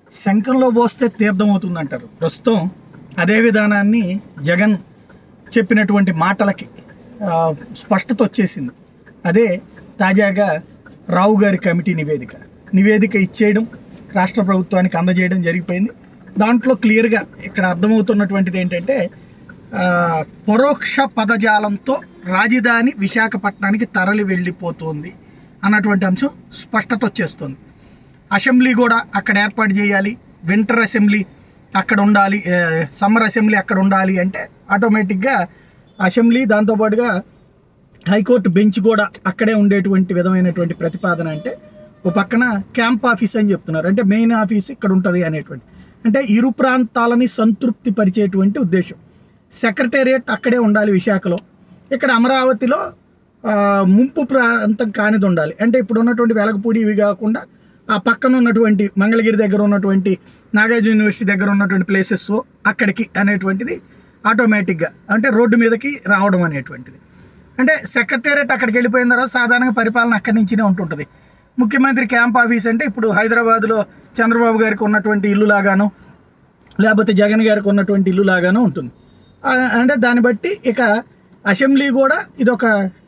శంఖంలో పోస్తే తీర్థం అవుతుంది అంటారు ప్రస్తుతం అదే విధానాన్ని జగన్ చెప్పినటువంటి మాటలకి ఆ, స్పష్టత వచ్చేసింది అదే తాజాగా రావు గారి కమిటీ నివేదిక నివేదిక ఇచ్చేయడం రాష్ట్ర ప్రభుత్వానికి అందజేయడం జరిగిపోయింది దాంట్లో క్లియర్గా ఇక్కడ అర్థమవుతున్నటువంటిది ఏంటంటే ఆ, పరోక్ష పదజాలంతో రాజధాని విశాఖపట్నానికి తరలి వెళ్ళిపోతుంది అన్నటువంటి అంశం స్పష్టత వచ్చేస్తుంది అసెంబ్లీ కూడా అక్కడ ఏర్పాటు చేయాలి వింటర్ అసెంబ్లీ అక్కడ ఉండాలి ఏ, సమ్మర్ అసెంబ్లీ అక్కడ ఉండాలి అంటే ఆటోమేటిక్గా అసెంబ్లీ దాంతోపాటుగా హైకోర్టు బెంచ్ కూడా అక్కడే ఉండేటువంటి విధమైనటువంటి ప్రతిపాదన అంటే ఓ పక్కన క్యాంప్ ఆఫీస్ అని చెప్తున్నారు అంటే మెయిన్ ఆఫీస్ ఇక్కడ ఉంటుంది అనేటువంటి అంటే ఇరు ప్రాంతాలని సంతృప్తి పరిచేటువంటి ఉద్దేశం సెక్రటేరియట్ అక్కడే ఉండాలి విశాఖలో ఇక్కడ అమరావతిలో ఆ, ముంపు ప్రాంతం కానిది ఉండాలి అంటే ఇప్పుడు ఉన్నటువంటి వెలగపూడి ఇవి కాకుండా ఆ పక్కన ఉన్నటువంటి మంగళగిరి దగ్గర ఉన్నటువంటి నాగార్జున యూనివర్సిటీ దగ్గర ఉన్నటువంటి ప్లేసెస్ అక్కడికి అనేటువంటిది ఆటోమేటిక్గా అంటే రోడ్డు మీదకి రావడం అనేటువంటిది అంటే సెక్రటేరియట్ అక్కడికి వెళ్ళిపోయిన తర్వాత సాధారణంగా పరిపాలన అక్కడి నుంచినే ఉంటుంటుంది ముఖ్యమంత్రి క్యాంప్ ఆఫీస్ అంటే ఇప్పుడు హైదరాబాద్లో చంద్రబాబు గారికి ఉన్నటువంటి ఇల్లు లాగాను లేకపోతే జగన్ గారికి ఉన్నటువంటి ఇల్లు లాగాను ఉంటుంది ఆ, అంటే దాన్ని బట్టి ఇక అసెంబ్లీ కూడా ఇదొక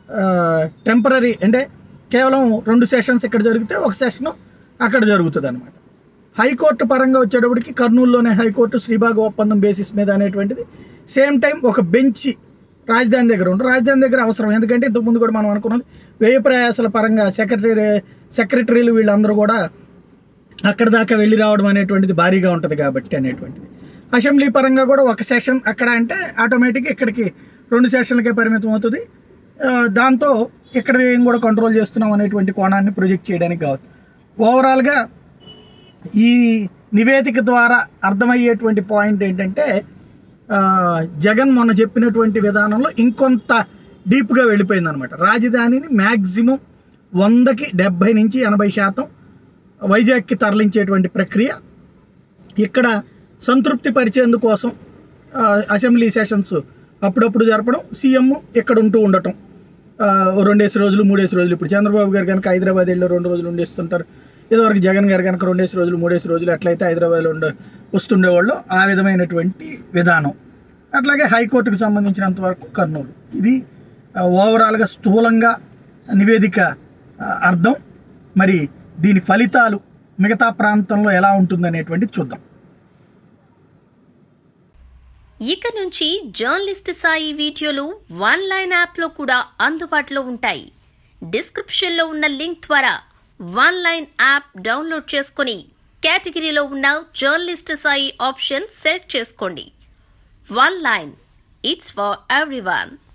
టెంపరీ అంటే కేవలం రెండు సెషన్స్ ఇక్కడ జరిగితే ఒక సెషన్ అక్కడ జరుగుతుంది అనమాట హైకోర్టు పరంగా వచ్చేటప్పటికి కర్నూలులోనే హైకోర్టు శ్రీబాగ్ ఒప్పందం బేసిస్ మీద అనేటువంటిది సేమ్ టైం ఒక బెంచ్ రాజధాని దగ్గర ఉంటుంది రాజధాని దగ్గర అవసరం ఎందుకంటే ఇంతకుముందు కూడా మనం అనుకున్నది వ్యయ ప్రయాసాల పరంగా సెక్రటరీ సెక్రటరీలు వీళ్ళందరూ కూడా అక్కడ దాకా వెళ్ళి రావడం అనేటువంటిది భారీగా ఉంటుంది కాబట్టి అనేటువంటిది అసెంబ్లీ పరంగా కూడా ఒక సెషన్ అక్కడ అంటే ఆటోమేటిక్గా ఇక్కడికి రెండు సెషన్లకే పరిమితం అవుతుంది ఆ, దాంతో ఇక్కడ ఏం కూడా కంట్రోల్ చేస్తున్నాం అనేటువంటి కోణాన్ని ప్రొజెక్ట్ చేయడానికి కావచ్చు ఓవరాల్గా ఈ నివేదిక ద్వారా అర్థమయ్యేటువంటి పాయింట్ ఏంటంటే ఆ, జగన్ మొన్న చెప్పినటువంటి విధానంలో ఇంకొంత డీప్గా వెళ్ళిపోయింది అనమాట రాజధానిని మ్యాక్సిమం వందకి డెబ్భై నుంచి ఎనభై శాతం వైజాగ్కి తరలించేటువంటి ప్రక్రియ ఇక్కడ సంతృప్తి పరిచేందుకోసం ఆ, అసెంబ్లీ సెషన్స్ అప్పుడప్పుడు జరపడం సీఎం ఇక్కడ ఉంటూ ఉండటం ఆ, ఓ రెండేసి రోజులు మూడేసి రోజులు ఇప్పుడు చంద్రబాబు గారు కనుక హైదరాబాద్ వెళ్ళి రెండు రోజులు ఉండేస్తుంటారు ఇదివరకు జగన్ గారు కనుక రెండేసి రోజులు మూడేసి రోజులు ఎట్లయితే హైదరాబాద్లో ఉండ వస్తుండేవాళ్ళు ఆ విధమైనటువంటి విధానం అట్లాగే హైకోర్టుకు సంబంధించినంత వరకు కర్నూలు ఇది ఆ, ఓవరాల్గా స్థూలంగా నివేదిక ఆ, అర్థం మరి దీని ఫలితాలు మిగతా ప్రాంతంలో ఎలా ఉంటుందనేటువంటిది చూద్దాం ఇక నుంచి జర్నలిస్ట్ సాయి వీడియోలు వన్ లైన్ యాప్లో కూడా అందుబాటులో ఉంటాయి డిస్క్రిప్షన్లో ఉన్న లింక్ ద్వారా వన్ లైన్ యాప్ డౌన్లోడ్ చేసుకొని కేటగిరీలో ఉన్న జర్నలిస్ట్ సాయి ఆప్షన్ సెలెక్ట్ చేసుకోండి one line it's for everyone